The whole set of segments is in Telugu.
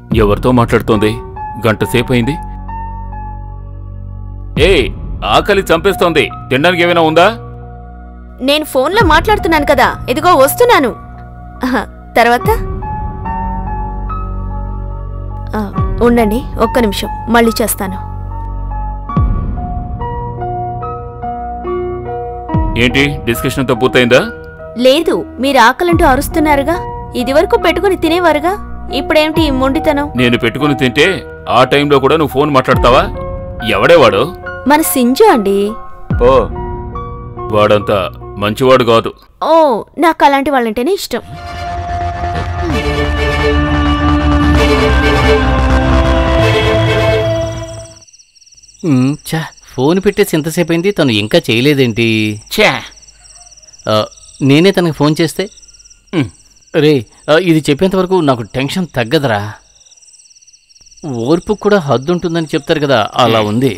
ఎవరితో మాట్లాడుతోంది గంట సేపు అయింది ఏ ఆకలి చంపేస్తోంది తినడానికి ఏమైనా ఉందా నేను ఫోన్లో మాట్లాడుతున్నాను కదా ఇదిగో వస్తున్నాను ఆహా, తర్వాత ఆ, ఉండండి ఒక్క నిమిషం మళ్ళీ చేస్తాను ఏంటి డిస్కషన్ అంతా పూర్తయిందా లేదు మీరు ఆకలంటూ అరుస్తున్నారుగా ఇదివరకు పెట్టుకుని తినేవారుగా ఇప్పుడేమిటి ఈ మొండితనం నేను పెట్టుకుని తింటే ఆ టైంలో కూడా నువ్వు ఫోన్ మాట్లాడతావా ఎవడే వాడు మన సింజు అండి ఓ వాడంతా మంచివాడు కాదు ఓ నాకు అలాంటి వాళ్ళంటేనే ఇష్టం ఉమ్, ఛా ఫోన్ పెట్టేసి ఎంతసేపు అయింది తను ఇంకా చేయలేదేంటి ఛే ఆ, నేనే తనకి ఫోన్ చేస్తే ఉమ్, రే ఆ, ఇది చెప్పేంత వరకు నాకు టెన్షన్ తగ్గదురా ఓర్పు కూడా హద్దు ఉంటుందని చెప్తారు కదా అలా ఉంది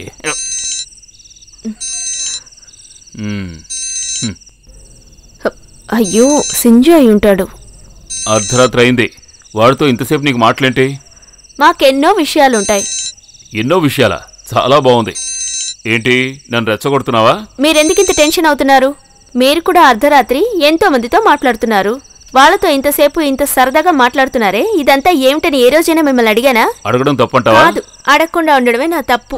మ్మ్. హ, అయ్యో సింజు అయి ఉంటాడు అర్ధరాత్రి అయింది వాడితో ఇంతసేపు నీకు మాటలేంటి మాకెన్నో విషయాలుంటాయి ఎన్నో విషయాలా చాలా బాగుంది ఏంటి నన్ను రెచ్చగొడుతున్నావా మీరెందుకింత టెన్షన్ అవుతున్నారు మీరు కూడా అర్ధరాత్రి ఎంతో మందితో మాట్లాడుతున్నారు వాళ్ళతో ఇంతసేపు ఇంత సరదాగా మాట్లాడుతున్నారే ఇదంతా ఏమిటని ఏ రోజైనా మిమ్మల్ని అడిగానా అడగడం తప్పంటావా కాదు అడగకుండా ఉండడమే నా తప్పు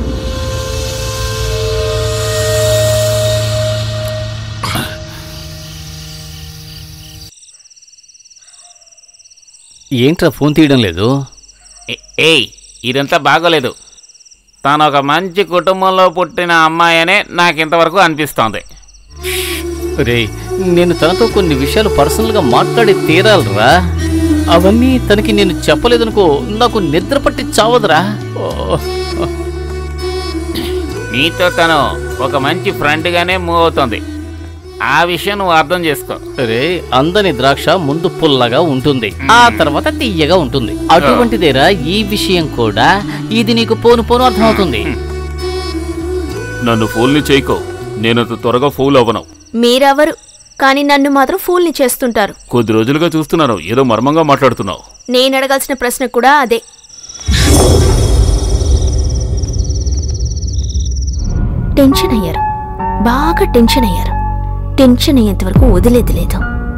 ఏంట్రా ఫోన్ తీయడం లేదు ఏ- ఏయ్ ఇదంతా బాగోలేదు తాను ఒక మంచి కుటుంబంలో పుట్టిన అమ్మాయనే నాకు ఇంతవరకు అనిపిస్తోంది రే నేను తనతో కొన్ని విషయాలు పర్సనల్గా మాట్లాడి తీరాలరా అవన్నీ తనకి నేను చెప్పలేదనుకో నాకు నిద్ర పట్టి చావదురా ఓ, నీతో తను ఒక మంచి ఫ్రెండ్గానే మూవ్ అవుతుంది ఆ విషయం నువ్వు అర్థం చేసుకో రే అందని ద్రాక్ష ముందు పుల్లగా ఉంటుంది ఆ తర్వాత తీయగా ఉంటుంది అటువంటిదేరా ఈ విషయం కూడా ఇది నీకు పోను పోను అర్థమవుతుంది నన్ను ఫోల్ని చేయకో నేనంత త్వరగా ఫూల్ అవ్వను మీరెవరు కానీ నన్ను మాత్రం ఫూల్ని చేస్తుంటారు కొద్ది రోజులుగా చూస్తున్నాను ఏదో మర్మంగా మాట్లాడుతున్నావు నేను అడగాల్సిన ప్రశ్న కూడా అదే టెన్షన్ అయ్యారు బాగా టెన్షన్ అయ్యారు టెన్షన్ అయ్యేంత వరకు వదిలేది లేదు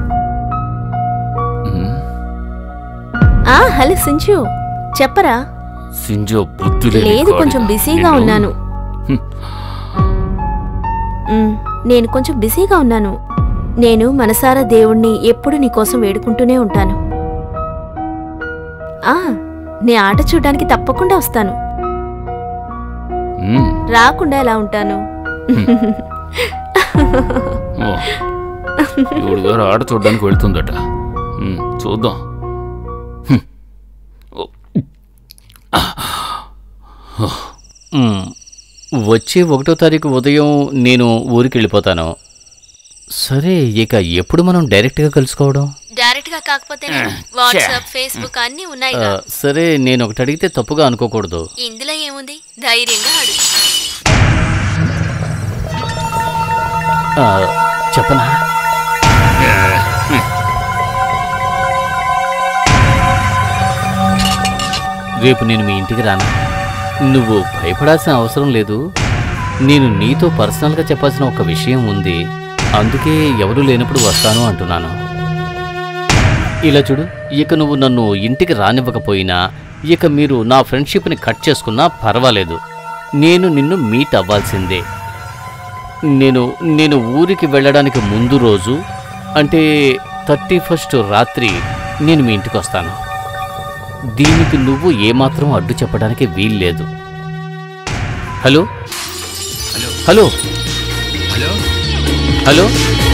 ఆ హలో సింజు చెప్పరా సింజో బుద్ధి లేని లేదు గాడిద. కొంచెం బిజీగా నిన్ను- ఉన్నాను మ్, నేను కొంచెం బిజీగా ఉన్నాను నేను మనసారా దేవుణ్ణి ఎప్పుడు నీకోసం వేడుకుంటూనే ఉంటాను ఆ నీ ఆట చూడడానికి తప్పకుండా వస్తాను మ్మ్. రాకుండా ఎలా ఉంటాను ఓ. ఈవిడ గారు ఆట చూడడానికి వెళ్తుందట మ్మ్, చూద్దాం హ్మ్. ఓ. మ్, వచ్చే ఒకటో తారీఖు ఉదయం నేను ఊరికి వెళ్ళిపోతాను సరే ఇక ఎప్పుడు మనం డైరెక్ట్గా కలుసుకోవడం డైరెక్ట్ గా కాకపోతే వాట్సాప్ ఫేస్బుక్ అన్ని ఆ, ఉన్నాయి సరే నేను ఒకటి అడిగితే తప్పుగా అనుకోకూడదు ఇందులో ఏముంది ధైర్యంగా అడుగు ఆ, చెప్పనా రేపు నేను మీ ఇంటికి రానా నువ్వు భయపడాల్సిన అవసరం లేదు నేను నీతో పర్సనల్గా చెప్పాల్సిన ఒక విషయం ఉంది అందుకే ఎవరు లేనప్పుడు వస్తాను అంటున్నాను ఇలా చూడు ఇక నువ్వు నన్ను ఇంటికి రానివ్వకపోయినా ఇక మీరు నా ఫ్రెండ్షిప్ని కట్ చేసుకున్నా పర్వాలేదు నేను నిన్ను మీట్ అవ్వాల్సిందే నేను నేను ఊరికి వెళ్ళడానికి ముందు రోజు అంటే థర్టీ ఫస్ట్ రాత్రి నేను మీ ఇంటికి వస్తాను దీనికి నువ్వు ఏమాత్రం అడ్డు చెప్పడానికి వీల్లేదు హలో హలో హలో హలో